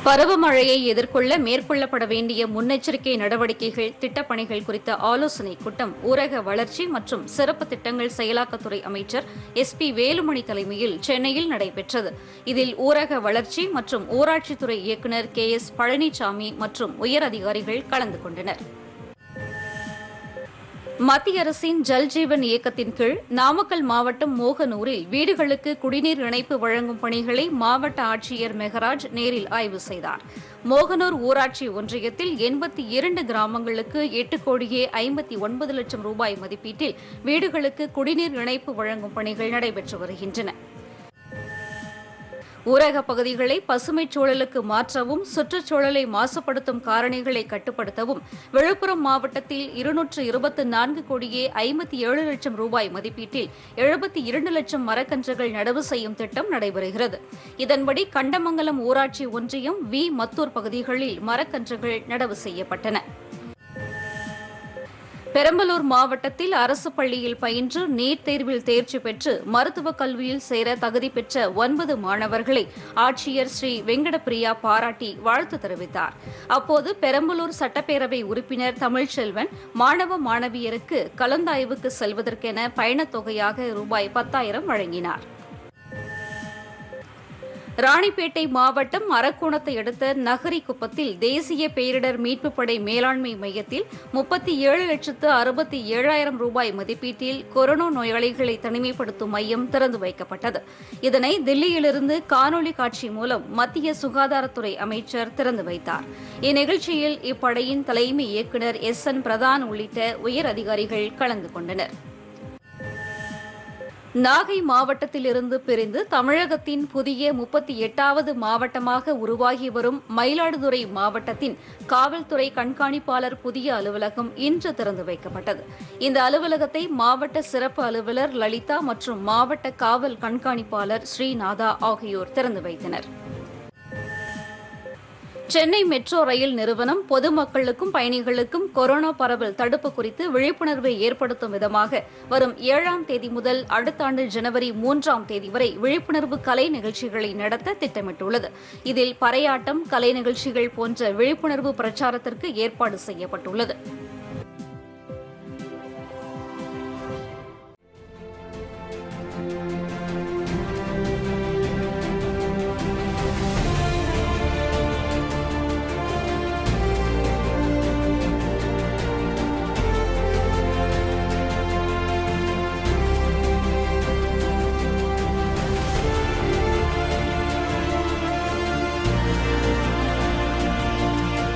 பருவமழையை எதிர்கொள்ள மேற்கொள்ளப்பட வேண்டிய முன்னெச்சரிக்கை நடவடிக்கைகள் திட்டப்பணிகள் குறித்த ஆலோசனைக் கூட்டம் ஊரக வளர்ச்சி மற்றும் சிறப்பு திட்டங்கள் செயலாக்கத்துறை அமைச்சர் எஸ் பி வேலுமணி தலைமையில் சென்னையில் நடைபெற்றது இதில் ஊரக வளர்ச்சி மற்றும் ஊராட்சித்துறை இயக்குநர் கே எஸ் பழனிசாமி மற்றும் உயர் அதிகாரிகள் கலந்து கொண்டனர் மத்திய அரசின் ஜல் ஜீவன் இயக்கத்தின் கீழ் நாமக்கல் மாவட்டம் மோகனூரில் வீடுகளுக்கு குடிநீர் இணைப்பு வழங்கும் பணிகளை மாவட்ட ஆட்சியர் மெகராஜ் நேரில் ஆய்வு செய்தார் மோகனூர் ஊராட்சி ஒன்றியத்தில் எண்பத்தி இரண்டு கிராமங்களுக்கு எட்டு கோடியே ஐம்பத்தி ஒன்பது லட்சம் ரூபாய் மதிப்பீட்டில் வீடுகளுக்கு குடிநீர் இணைப்பு வழங்கும் பணிகள் நடைபெற்று வருகின்றன ஊரக பகுதிகளை பசுமைச் சூழலுக்கு மாற்றவும் சுற்றுச்சூழலை மாசுபடுத்தும் காரணிகளை கட்டுப்படுத்தவும் விழுப்புரம் மாவட்டத்தில் இருநூற்று இருபத்தி நான்கு கோடியே ஐம்பத்தி ஏழு லட்சம் ரூபாய் மதிப்பீட்டில் எழுபத்தி இரண்டு லட்சம் மரக்கன்றுகள் நடவு செய்யும் திட்டம் நடைபெறுகிறது இதன்படி கண்டமங்கலம் ஊராட்சி ஒன்றியம் வி மத்தூர் பகுதிகளில் மரக்கன்றுகள் நடவு செய்யப்பட்டன பெரம்பலூர் மாவட்டத்தில் அரசு பள்ளியில் பயின்று நீட் தேர்வில் தேர்ச்சி பெற்று மருத்துவக் கல்வியில் சேர தகுதி பெற்ற ஒன்பது மாணவர்களை ஆட்சியர் ஸ்ரீ வெங்கடபிரியா பாராட்டி வாழ்த்து தெரிவித்தார் அப்போது பெரம்பலூர் சட்டப்பேரவை உறுப்பினர் தமிழ்ச்செல்வன் மாணவ மாணவியருக்கு கலந்தாய்வுக்கு செல்வதற்கென பயணத் தொகையாக ரூபாய் பத்தாயிரம் வழங்கினார் ராணிப்பேட்டை மாவட்டம் அரக்கோணத்தை அடுத்த நகரிக்குப்பத்தில் தேசிய பேரிடர் மீட்புப் படை மேலாண்மை மையத்தில் முப்பத்தி ஏழு லட்சத்து அறுபத்தி ஏழாயிரம் ரூபாய் மதிப்பீட்டில் கொரோனா நோயாளிகளை தனிமைப்படுத்தும் மையம் திறந்து வைக்கப்பட்டது இதனை தில்லியிலிருந்து காணொலி காட்சி மூலம் மத்திய சுகாதாரத்துறை அமைச்சர் திறந்து வைத்தார் இந்நிகழ்ச்சியில் இப்படையின் தலைமை இயக்குநர் எஸ் என் பிரதான் உள்ளிட்ட உயர் அதிகாரிகள் கலந்து கொண்டனர் நாகை மாவட்டத்திலிருந்து பிரிந்து தமிழகத்தின் புதிய முப்பத்தி எட்டாவது மாவட்டமாக உருவாகி வரும் மயிலாடுதுறை மாவட்டத்தின் காவல்துறை கண்காணிப்பாளர் புதிய அலுவலகம் இன்று திறந்து வைக்கப்பட்டது இந்த அலுவலகத்தை மாவட்ட சிறப்பு அலுவலர் லலிதா மற்றும் மாவட்ட காவல் கண்காணிப்பாளர் ஸ்ரீநாதா ஆகியோர் திறந்து வைத்தனர் சென்னை மெட்ரோ ரயில் நிறுவனம் பொதுமக்களுக்கும் பயணிகளுக்கும் கொரோனா பரவல் தடுப்பு குறித்து விழிப்புணர்வை ஏற்படுத்தும் விதமாக வரும் ஏழாம் தேதி முதல் அடுத்த ஆண்டு ஜனவரி மூன்றாம் தேதி வரை விழிப்புணர்வு கலை நிகழ்ச்சிகளை நடத்த திட்டமிட்டுள்ளது இதில் பறையாட்டம் கலை நிகழ்ச்சிகள் போன்ற விழிப்புணர்வு பிரச்சாரத்திற்கு ஏற்பாடு செய்யப்பட்டுள்ளது